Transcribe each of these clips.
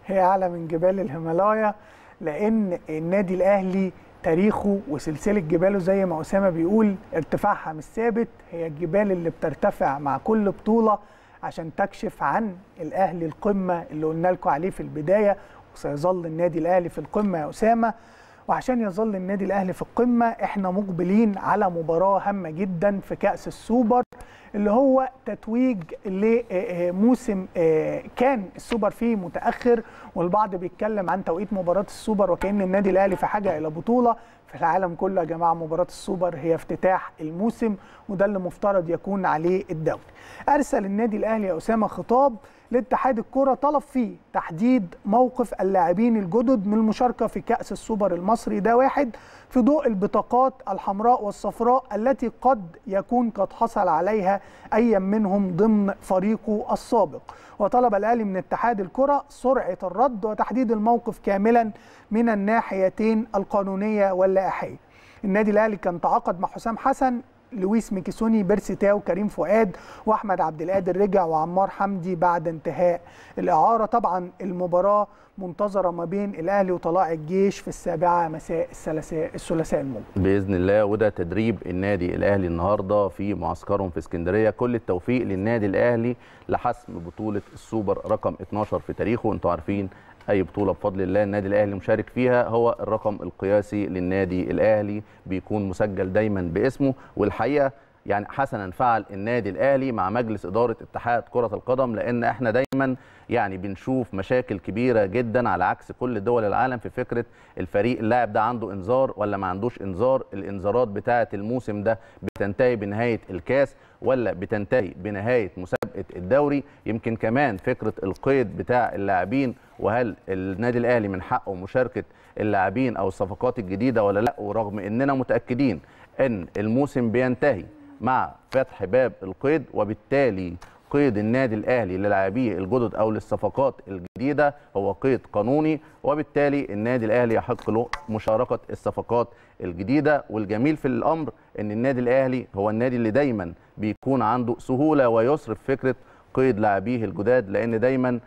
هي اعلى من جبال الهيمالايا لان النادي الاهلي تاريخه وسلسله جباله زي ما اسامه بيقول ارتفاعها مش ثابت هي الجبال اللي بترتفع مع كل بطوله عشان تكشف عن الاهلي القمه اللي قلنا لكم عليه في البدايه وسيظل النادي الاهلي في القمه يا اسامه وعشان يظل النادي الاهلي في القمه احنا مقبلين على مباراه هامه جدا في كاس السوبر اللي هو تتويج لموسم كان السوبر فيه متاخر والبعض بيتكلم عن توقيت مباراه السوبر وكان النادي الاهلي في حاجه الى بطوله في العالم كله يا جماعه مباراه السوبر هي افتتاح الموسم وده اللي مفترض يكون عليه الدوري. ارسل النادي الاهلي يا اسامه خطاب لاتحاد الكره طلب فيه تحديد موقف اللاعبين الجدد من المشاركه في كاس السوبر المصري ده واحد في ضوء البطاقات الحمراء والصفراء التي قد يكون قد حصل عليها اي منهم ضمن فريقه السابق وطلب الاهلي من اتحاد الكره سرعه الرد وتحديد الموقف كاملا من الناحيتين القانونيه واللائحيه النادي الاهلي كان تعاقد مع حسام حسن لويس ميكيسوني بيرسي تاو كريم فؤاد واحمد عبد القادر رجع وعمار حمدي بعد انتهاء الاعاره طبعا المباراه منتظره ما بين الاهلي وطلائع الجيش في السابعه مساء الثلاثاء الثلاثاء المقبل باذن الله وده تدريب النادي الاهلي النهارده في معسكرهم في اسكندريه كل التوفيق للنادي الاهلي لحسم بطوله السوبر رقم 12 في تاريخه انتوا عارفين اي بطوله بفضل الله النادي الاهلي مشارك فيها هو الرقم القياسي للنادي الاهلي بيكون مسجل دايما باسمه والحقيقه يعني حسنا فعل النادي الاهلي مع مجلس اداره اتحاد كره القدم لان احنا دايما يعني بنشوف مشاكل كبيره جدا على عكس كل دول العالم في فكره الفريق اللاعب ده عنده انذار ولا ما عندوش انذار الانذارات بتاعه الموسم ده بتنتهي بنهايه الكاس ولا بتنتهي بنهايه مسابقه الدوري يمكن كمان فكره القيد بتاع اللاعبين وهل النادي الاهلي من حقه مشاركه اللاعبين او الصفقات الجديده ولا لا ورغم اننا متاكدين ان الموسم بينتهي مع فتح باب القيد وبالتالي قيد النادي الاهلي للاعبيه الجدد او للصفقات الجديده هو قيد قانوني وبالتالي النادي الاهلي يحق له مشاركه الصفقات الجديده والجميل في الامر ان النادي الاهلي هو النادي اللي دايما بيكون عنده سهوله ويسر في فكره قيد لاعبيه الجداد لان دايما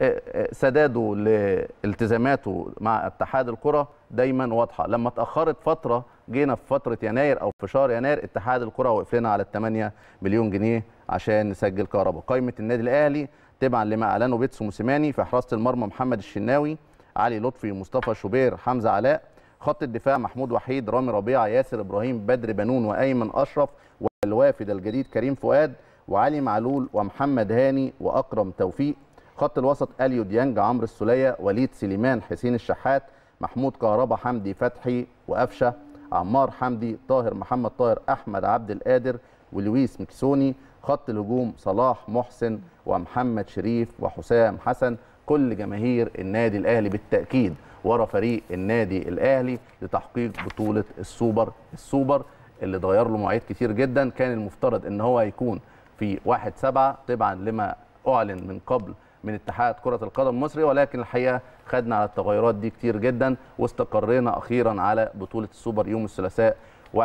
سداده لالتزاماته مع اتحاد الكره دايما واضحه لما اتاخرت فتره جينا في فتره يناير او في شهر يناير اتحاد الكره وقف لنا على 8 مليون جنيه عشان نسجل كهرباء قائمه النادي الاهلي تبعا لما اعلنه بيتسو موسيماني في حراسه المرمى محمد الشناوي علي لطفي مصطفى شوبير حمزه علاء خط الدفاع محمود وحيد رامي ربيعه ياسر ابراهيم بدر بنون وايمن اشرف والوافد الجديد كريم فؤاد وعلي معلول ومحمد هاني واكرم توفيق خط الوسط اليو ديانج عمرو السوليه وليد سليمان حسين الشحات محمود كهربا حمدي فتحي وقفشه عمار حمدي طاهر محمد طاهر احمد عبد القادر ولويس مكسوني خط الهجوم صلاح محسن ومحمد شريف وحسام حسن كل جماهير النادي الاهلي بالتاكيد ورا فريق النادي الاهلي لتحقيق بطوله السوبر السوبر اللي اتغير له مواعيد كتير جدا كان المفترض ان هو يكون في 1 7 طبعا لما اعلن من قبل من اتحاد كره القدم المصري ولكن الحقيقه خدنا على التغيرات دي كتير جدا واستقرينا اخيرا على بطوله السوبر يوم الثلاثاء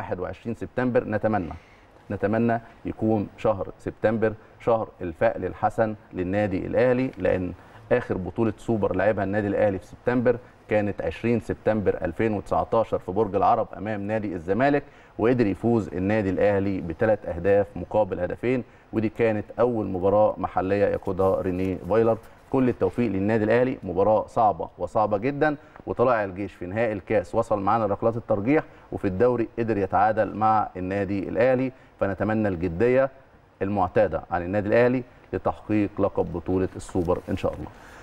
21 سبتمبر نتمنى نتمنى يكون شهر سبتمبر شهر الفأل الحسن للنادي الاهلي لان اخر بطوله سوبر لعبها النادي الاهلي في سبتمبر كانت 20 سبتمبر 2019 في برج العرب امام نادي الزمالك وقدر يفوز النادي الاهلي بثلاث اهداف مقابل هدفين ودي كانت اول مباراه محليه يقودها ريني فايلر كل التوفيق للنادي الاهلي مباراه صعبه وصعبه جدا وطلائع الجيش في نهائي الكاس وصل معانا ركلات الترجيح وفي الدوري قدر يتعادل مع النادي الاهلي فنتمنى الجديه المعتاده عن النادي الاهلي لتحقيق لقب بطوله السوبر ان شاء الله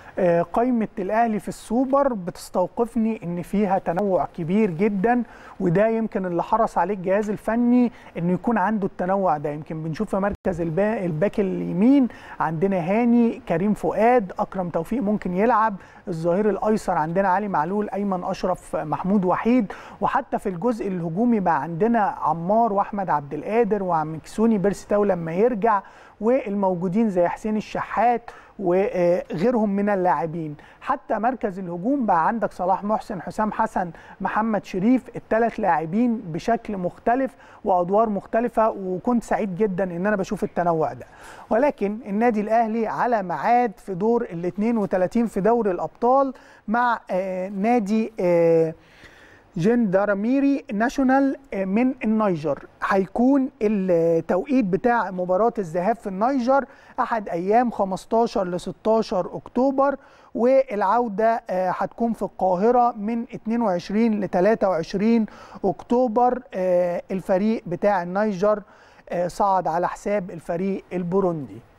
قائمة الأهلي في السوبر بتستوقفني إن فيها تنوع كبير جدا وده يمكن اللي حرص عليه الجهاز الفني إنه يكون عنده التنوع ده يمكن بنشوف في مركز الباك اليمين عندنا هاني كريم فؤاد أكرم توفيق ممكن يلعب الظهير الأيسر عندنا علي معلول أيمن أشرف محمود وحيد وحتى في الجزء الهجومي بقى عندنا عمار وأحمد عبد القادر وعم كسوني بيرستاو لما يرجع والموجودين زي حسين الشحات وغيرهم من اللاعبين حتى مركز الهجوم بقى عندك صلاح محسن حسام حسن محمد شريف الثلاث لاعبين بشكل مختلف وادوار مختلفه وكنت سعيد جدا ان انا بشوف التنوع ده ولكن النادي الاهلي على ميعاد في دور ال 32 في دوري الابطال مع آه نادي آه جندرميري ناشونال من النيجر هيكون التوقيت بتاع مباراة الذهاب في النيجر أحد أيام 15 ل 16 أكتوبر والعودة هتكون في القاهرة من 22 ل 23 أكتوبر الفريق بتاع النيجر صعد على حساب الفريق البوروندي